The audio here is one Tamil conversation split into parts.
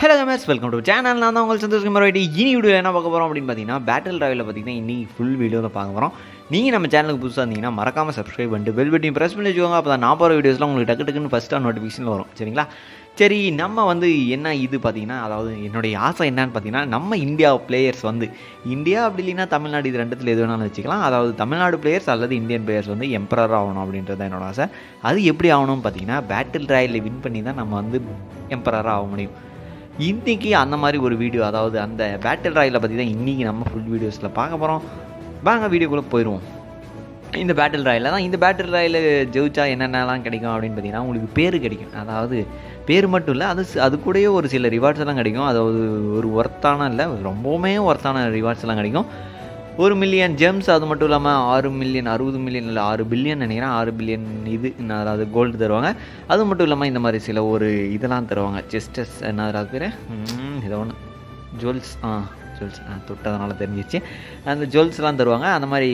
hello gamers welcome to channel நான் தான் உங்கள் சந்தோஷ் குமார் ரெட்டி இனி வீடியோ என்ன பார்க்க போகிறோம் அப்படின்னு பார்த்தீங்கன்னா பேட்டில் ராயில் பார்த்தீங்கன்னா இன்னைக்கு ஃபுல் வீடியோவில் பார்க்க போகிறோம் நீங்கள் நம்ம சேனலுக்கு புதுசாக இருந்தீங்கன்னா மறக்காமல் சப்ஸ்கிரைப் பண்ணிட்டு பெல் பட்டன் ப்ரெஸ் பண்ணி வச்சுக்கோங்க அப்போ தான் நான் போகிற வீடியோஸ்லாம் உங்களுக்கு டக்கு டக்குன்னு ஃபஸ்ட்டாக நோட்டிஃபிகேஷன் வரும் சரிங்களா சரி நம்ம வந்து என்ன இது பார்த்தீங்கன்னா அதாவது என்னுடைய ஆசை என்னன்னு பார்த்தீங்கன்னா நம்ம இந்தியா பிளேயர்ஸ் வந்து இந்தியா அப்படி இல்லைன்னா தமிழ்நாடு இது ரெண்டுத்தில் எது வேணாலும் வச்சுக்கலாம் அதாவது தமிழ்நாடு பிளேயர்ஸ் அல்லது இந்தியன் பிளேயர்ஸ் வந்து எம்பரர் ஆகணும் அப்படின்றது தான் என்னோட ஆசை அது எப்படி ஆகணும்னு பார்த்தீங்கன்னா பேட்டில் ராயலில் வின் பண்ணி தான் நம்ம வந்து எம்பரராக ஆக முடியும் இன்றைக்கி அந்த மாதிரி ஒரு வீடியோ அதாவது அந்த பேட்டில் ராயில் பற்றி தான் இன்றைக்கி நம்ம ஃபுல் வீடியோஸில் பார்க்க போகிறோம் வாங்க வீடியோக்குள்ளே போயிடுவோம் இந்த பேட்டில் ராயில் தான் இந்த பேட்டில் ராயில் ஜெயிச்சா என்னென்னலாம் கிடைக்கும் அப்படின்னு பார்த்தீங்கன்னா உங்களுக்கு பேர் கிடைக்கும் அதாவது பேர் மட்டும் இல்லை அது சி- அது கூடயே ஒரு சில ரிவார்ட்ஸ் எல்லாம் கிடைக்கும் அதாவது ஒரு ஒர்த்தான இல்லை ரொம்பவுமே ஒர்த்தான ரிவார்ட்ஸ் எல்லாம் கிடைக்கும் ஒரு மில்லியன் ஜெம்ஸ் அது மட்டும் இல்லாமல் ஆறு மில்லியன் அறுபது மில்லியன் இல்லை ஆறு பில்லியன் நினைக்கிறேன் ஆறு பில்லியன் இது என்ன அதாவது கோல்டு தருவாங்க அது மட்டும் இல்லாமல் இந்த மாதிரி சில ஒரு இதெல்லாம் தருவாங்க செஸ்டஸ் என்ன அது பேர் இதை ஒன்று ஜுவல்ஸ் ஆ ஜுவல்ஸ் ஆ தொட்டதுனால தெரிஞ்சிச்சு அந்த ஜுவல்ஸ்லாம் தருவாங்க அந்த மாதிரி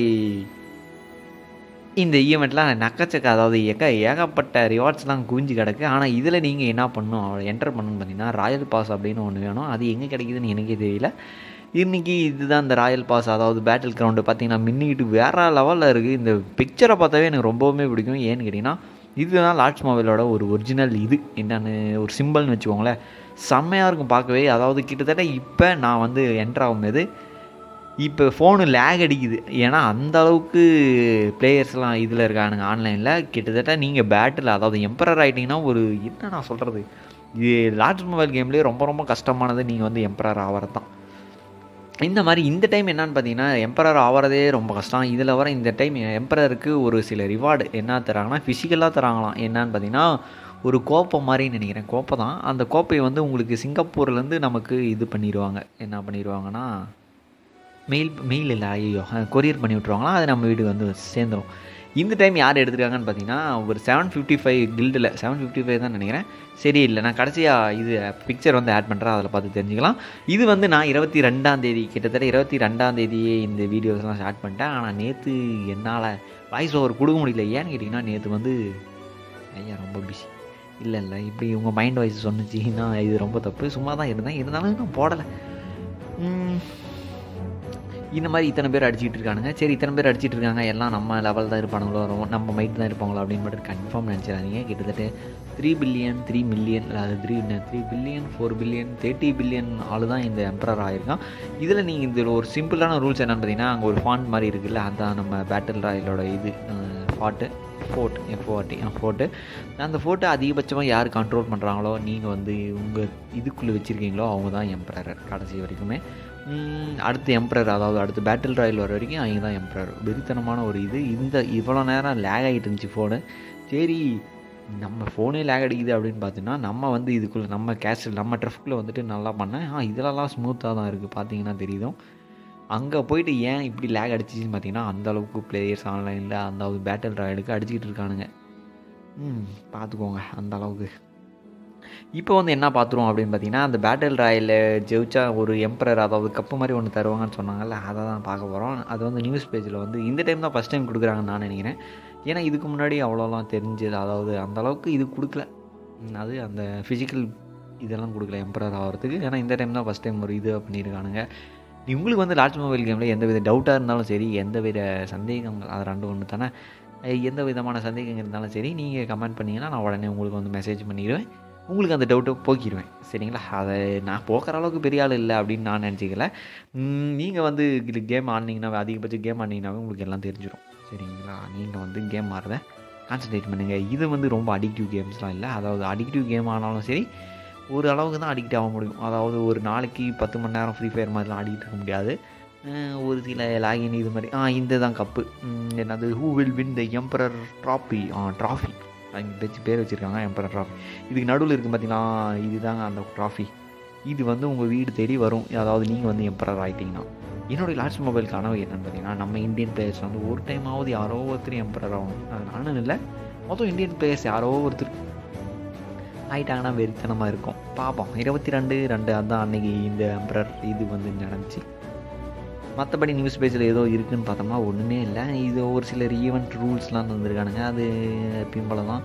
இந்த ஈவெண்ட்லாம் நக்கச்சக்க அதாவது ஏக ஏகப்பட்ட ரிவார்ட்ஸ்லாம் குவிஞ்சு கிடக்கு ஆனால் இதில் நீங்கள் என்ன பண்ணணும் என்டர் பண்ணணும்னு பார்த்தீங்கன்னா ராயல் பாஸ் அப்படின்னு ஒன்று வேணும் அது எங்கே கிடைக்குதுன்னு எனக்கே தெரியல இன்றைக்கி இதுதான் இந்த ராயல் பாஸ் அதாவது பேட்டில் கிரவுண்டு பார்த்தீங்கன்னா மின்னிக்கிட்டு வேறு லெவலில் இருக்குது இந்த பிக்சரை பார்த்தாவே எனக்கு ரொம்பவுமே பிடிக்கும் ஏன்னு கேட்டிங்கன்னா இதுதான் லாட்ஸ் மொபைலோட ஒரு ஒரிஜினல் இது என்னன்னு ஒரு சிம்பிள்னு வச்சுக்கோங்களேன் செம்மையாக இருக்கும் பார்க்கவே அதாவது கிட்டத்தட்ட இப்போ நான் வந்து என்டர் ஆகும்போது இப்போ ஃபோனு லேக் அடிக்குது ஏன்னா அந்த அளவுக்கு பிளேயர்ஸ்லாம் இதில் இருக்கானுங்க ஆன்லைனில் கிட்டத்தட்ட நீங்கள் பேட்டில் அதாவது எம்பரர் ஆகிட்டிங்கன்னா ஒரு என்ன நான் சொல்கிறது இது லார்ஜ் மொபைல் கேம்லேயே ரொம்ப ரொம்ப கஷ்டமானது நீங்கள் வந்து எம்பரர் ஆகிறது தான் இந்த மாதிரி இந்த டைம் என்னன்னு பார்த்தீங்கன்னா எம்பரர் ஆகிறதே ரொம்ப கஷ்டம் இதில் வர இந்த டைம் எம்பரருக்கு ஒரு சில ரிவார்டு என்ன தராங்கன்னா ஃபிசிக்கலாக தராங்களாம் என்னன்னு பார்த்தீங்கன்னா ஒரு கோப்பை மாதிரின்னு நினைக்கிறேன் கோப்பை தான் அந்த கோப்பையை வந்து உங்களுக்கு சிங்கப்பூர்லேருந்து நமக்கு இது பண்ணிடுவாங்க என்ன பண்ணிடுவாங்கன்னா மெயில் மெயில் இல்லை ஐயோ கொரியர் பண்ணி விட்ருவாங்களா அது நம்ம வீட்டுக்கு வந்து சேர்ந்துரும் இந்த டைம் யார் எடுத்திருக்காங்கன்னு பார்த்தீங்கன்னா ஒரு செவன் ஃபிஃப்டி ஃபைவ் கில்டில் செவன் ஃபிஃப்டி ஃபைவ் தான் நினைக்கிறேன் சரி இல்லை நான் கடைசியாக இது பிக்சர் வந்து ஆட் பண்ணுறேன் அதில் பார்த்து தெரிஞ்சுக்கலாம் இது வந்து நான் இருபத்தி ரெண்டாம் தேதி கிட்டத்தட்ட இருபத்தி ரெண்டாம் தேதியே இந்த வீடியோஸ்லாம் ஸ்டார்ட் பண்ணிட்டேன் ஆனால் நேற்று என்னால் வாய்ஸ் ஓவர் கொடுக்க முடியல ஏன்னு கேட்டிங்கன்னா நேற்று வந்து ஐயா ரொம்ப பிஸி இல்லை இல்லை இப்படி உங்கள் மைண்ட் வாய்ஸ் சொன்னுச்சின்னா இது ரொம்ப தப்பு சும்மா தான் இருந்தேன் இருந்தாலும் நான் போடலை உம், இந்த மாதிரி இத்தனை பேர் அடிச்சிட்டு இருக்கானுங்க சரி இத்தனை பேர் அடிச்சிட்டு இருக்காங்க எல்லாம் நம்ம லெவல் தான் இருப்பானுங்களோ ரொம்ப நம்ம மைட் தான் இருப்பாங்களோ அப்படின்னு மட்டும் கன்ஃபார்ம் நினச்சிடாதீங்க கிட்டத்தட்ட த்ரீ பில்லியன் த்ரீ மில்லியன் அதாவது three three billion four billion thirty billion ஆளு தான் இந்த எம்பரர் ஆகிருக்கான் இதில் நீங்கள் இதில் ஒரு சிம்பிளான ரூல்ஸ் என்னன்னு பார்த்தீங்கன்னா அங்கே ஒரு ஃபாண்ட் மாதிரி இருக்குல்ல அதான் நம்ம பேட்டில் ராயலோட இது ஃபாட்டு ஃபோர்ட் எஃப்ஓஆர்டி ஃபோர்ட்டு அந்த ஃபோட்டோ அதிகபட்சமாக யார் கண்ட்ரோல் பண்ணுறாங்களோ நீங்கள் வந்து உங்கள் இதுக்குள்ளே வச்சுருக்கீங்களோ அவங்க தான் எம்பரர் கடைசி வரைக்குமே உம், அடுத்து எம்பரர் அதாவது அடுத்து பேட்டில் ராயல் வர வரைக்கும் அவங்க தான் எம்பரர் வெறித்தனமான ஒரு இது இந்த இவ்வளோ நேரம் லேக் ஆகிட்டு இருந்துச்சு ஃபோனு சரி நம்ம ஃபோனே லேக் அடிக்குது அப்படின்னு பார்த்தீங்கன்னா நம்ம வந்து இதுக்குள்ளே நம்ம கேஷ் நம்ம ட்ரஃப்குள்ளே வந்துட்டு நல்லா பண்ணேன் ஆ இதிலலாம் ஸ்மூத்தாக தான் இருக்குது பார்த்தீங்கன்னா தெரியுதும் அங்கே போயிட்டு ஏன் இப்படி லேக் அடிச்சிச்சின்னு பார்த்தீங்கன்னா அந்த அளவுக்கு பிளேயர்ஸ் ஆன்லைனில் அந்த பேட்டில் ராயலுக்கு அடிச்சுக்கிட்டு இருக்கானுங்க ம் பார்த்துக்கோங்க அந்த அளவுக்கு இப்போ வந்து என்ன பார்த்துருவோம் அப்படின்னு பார்த்தீங்கன்னா அந்த பேட்டில் ராயில் ஜெயிச்சா ஒரு எம்பரர் அதாவது கப்பு மாதிரி ஒன்று தருவாங்கன்னு சொன்னாங்கல்ல அதை தான் பார்க்க போகிறோம் அது வந்து நியூஸ் பேஜில் வந்து இந்த டைம் தான் ஃபஸ்ட் டைம் கொடுக்குறாங்கன்னு நான் நினைக்கிறேன் ஏன்னா இதுக்கு முன்னாடி அவ்வளோலாம் தெரிஞ்சது அதாவது அந்த அளவுக்கு இது கொடுக்கல ம், அது அந்த ஃபிசிக்கல் இதெல்லாம் கொடுக்கல எம்பரர் ஆகிறதுக்கு ஏன்னா இந்த டைம் தான் ஃபஸ்ட் டைம் ஒரு இது பண்ணியிருக்கானுங்க உங்களுக்கு வந்து லார்ஜ் மொபைல் கேமில் எந்த வித டவுட்டாக இருந்தாலும் சரி எந்த வித சந்தேகங்கள் அது ரெண்டு ஒன்று தானே அஹ் எந்த விதமான சந்தேகங்கள் இருந்தாலும் சரி நீங்கள் கமெண்ட் பண்ணிங்கன்னா நான் உடனே உங்களுக்கு வந்து மெசேஜ் பண்ணிடுவேன் உங்களுக்கு அந்த டவுட்டை போக்கிடுவேன் சரிங்களா அதை நான் போக்குற அளவுக்கு பெரிய ஆள் இல்லை அப்படின்னு நான் நினச்சிக்கல நீங்கள் வந்து கேம் ஆடினீங்கன்னா அதிகபட்சம் கேம் ஆடினீங்கன்னாவே உங்களுக்கு எல்லாம் தெரிஞ்சிடும் சரிங்களா நீங்கள் வந்து கேம் ஆடுறத கான்சன்ட்ரேட் பண்ணுங்கள் இது வந்து ரொம்ப அடிக்டிவ் கேம்ஸ்லாம் இல்லை அதாவது அடிக்டிவ் கேம் ஆனாலும் சரி ஒரு அளவுக்கு தான் அடிக்ட் ஆக முடியும் அதாவது ஒரு நாளைக்கு பத்து மணி நேரம் ஃப்ரீ ஃபயர் மாதிரிலாம் ஆடிட்டு இருக்க முடியாது அஹ் ஒரு சில லாகின் இது மாதிரி ஆ இந்த தான் கப்பு என்னது who will win the emperor trophy ஆ ட்ராஃபி அவங்க வச்சு பேர் வச்சுருக்காங்க எம்பரர் ட்ராஃபி இதுக்கு நடுவில் இருக்குது பார்த்தீங்கன்னா இதுதாங்க அந்த ட்ராஃபி இது வந்து உங்கள் வீடு தேடி வரும் அதாவது நீங்கள் வந்து எம்பரர் ஆகிட்டீங்கன்னா என்னுடைய லாஸ்ட் மொபைல் கனவு என்னன்னு பார்த்தீங்கன்னா நம்ம இந்தியன் பிளேயர்ஸ் வந்து ஒரு டைமாவது யாரோ ஒருத்தர் எம்பரர் ஆகணும் அது நானும் இல்லை மொத்தம் இந்தியன் பிளேயர்ஸ் யாரோ ஒருத்தர் ஆயிட்டாங்கன்னா வெறித்தனமாக இருக்கும் பார்ப்போம் இருபத்தி ரெண்டு ரெண்டு அதான் அன்னைக்கு இந்த எம்பரர் இது வந்து நடந்துச்சு மற்றபடி நியூஸ் பேஜில் ஏதோ இருக்குன்னு பார்த்தோம்னா ஒன்றுமே இல்லை இது ஒரு சிலர் ஈவெண்ட் ரூல்ஸ்லாம் தந்திருக்கானுங்க அது பின்பல தான்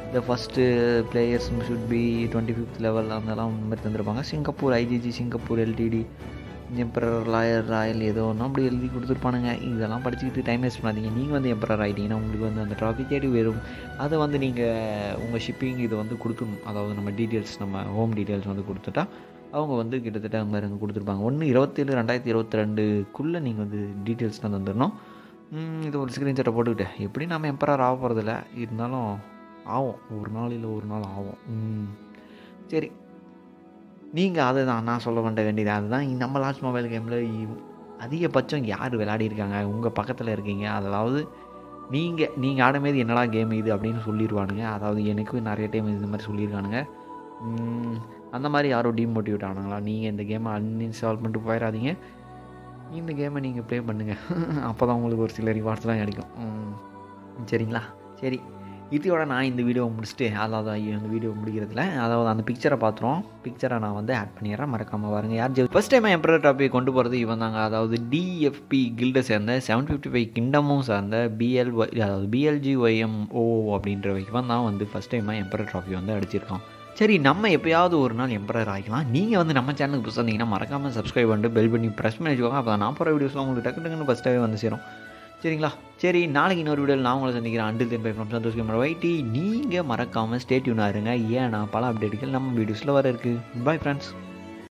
the first players should be twenty fifth level அதெல்லாம் இந்த மாதிரி தந்திருப்பாங்க Singapore IGG Singapore LTD emperor lawyer royal ஏதோ ஒன்றும் அப்படி எழுதி கொடுத்துருப்பானுங்க இதெல்லாம் படிச்சுக்கிட்டு டைம் வேஸ்ட் பண்ணாதீங்க நீங்கள் வந்து எம்பரர் ஆகிட்டீங்கன்னா உங்களுக்கு வந்து அந்த ட்ராஃபி தேடி வரும் அதை வந்து நீங்கள் உங்கள் ஷிப்பிங் இது வந்து கொடுக்கணும் அதாவது நம்ம டீட்டெயில்ஸ் நம்ம ஹோம் டீட்டெயில்ஸ் வந்து கொடுத்துட்டா அவங்க வந்து கிட்டத்தட்ட அந்த மாதிரி அங்கே கொடுத்துருப்பாங்க ஒன்று இருபத்தேழு ரெண்டாயிரத்தி இருபத்தி ரெண்டுக்குள்ளே நீங்கள் வந்து டீட்டெயில்ஸ்லாம் தந்துடணும் இது ஒரு ஸ்க்ரீன்ஷாட்டை போட்டுக்கிட்டு எப்படி நம்ம எம்பரர் ஆக போகிறதில்ல இருந்தாலும் ஆகும் ஒரு நாள் இல்லை ஒரு நாள் ஆகும் சரி நீங்கள் அதை தான் நான் சொல்ல வேண்ட வேண்டியது அதுதான் நம்ம லாஸ்ட் மொபைல் கேமில் அதிகபட்சம் யார் விளையாடிருக்காங்க உங்கள் பக்கத்தில் இருக்கீங்க அதாவது நீங்கள் நீங்கள் ஆடும்போது என்னடா கேம் இது அப்படின்னு சொல்லிடுவானுங்க அதாவது எனக்கு நிறைய டைம் இது மாதிரி சொல்லியிருக்கானுங்க அந்த மாதிரி யாரும் டீமோட்டிவேட் ஆனாங்களா நீங்கள் இந்த கேமை அன்இன்ஸ்டால் பண்ணிட்டு போயிடாதீங்க இந்த கேமை நீங்கள் ப்ளே பண்ணுங்கள் அப்போ தான் உங்களுக்கு ஒரு சில ரிவார்ட்ஸ்லாம் கிடைக்கும் சரிங்களா சரி இதோட நான் இந்த வீடியோவை முடிச்சுட்டு அதாவது இந்த வீடியோ முடிக்கிறதுல அதாவது அந்த பிக்சரை பார்த்துருவோம் பிக்சரை நான் வந்து ஆட் பண்ணிடுறேன் மறக்காமல் பாருங்க யார் ஜெய் ஃபஸ்ட் டைம் எம்ப்ரர் டாபிக் கொண்டு போகிறது இவன் தாங்க அதாவது டிஎஃப்பி கில்டை சேர்ந்த செவன் ஃபிஃப்டி ஃபைவ் கிண்டமும் சார்ந்த பிஎல் அதாவது பிஎல்ஜி ஒய்எம் ஓ அப்படின்ற இவன் தான் வந்து ஃபஸ்ட் டைமாக எம்ப்ரர் ட்ராஃபி வந்து அடிச்சிருக்கான் சரி நம்ம எப்பயாவது ஒரு நாள் எம்பரர் ஆகிக்கலாம் நீங்கள் வந்து நம்ம சேனலுக்கு புதுசாக இருந்தீங்கன்னா மறக்காமல் சப்ஸ்கிரைப் பண்ணிட்டு பெல் பண்ணி ப்ரெஸ் பண்ணி வச்சுக்கோங்க அப்போ நான் போகிற வீடியோஸ்லாம் உங்களுக்கு டக்கு டக்குன்னு ஃபஸ்ட்டாகவே வந்து சேரும் சரிங்களா சரி நாளைக்கு இன்னொரு வீடியோவில் நான் உங்களை சந்திக்கிறேன் until then bye from Santhosh camera வைட்டி நீங்கள் மறக்காமல் ஸ்டேட்யூனாக இருங்க ஏன்னா பல அப்டேட்டுகள் நம்ம வீடியோஸில் வர இருக்குது பாய் ஃப்ரெண்ட்ஸ்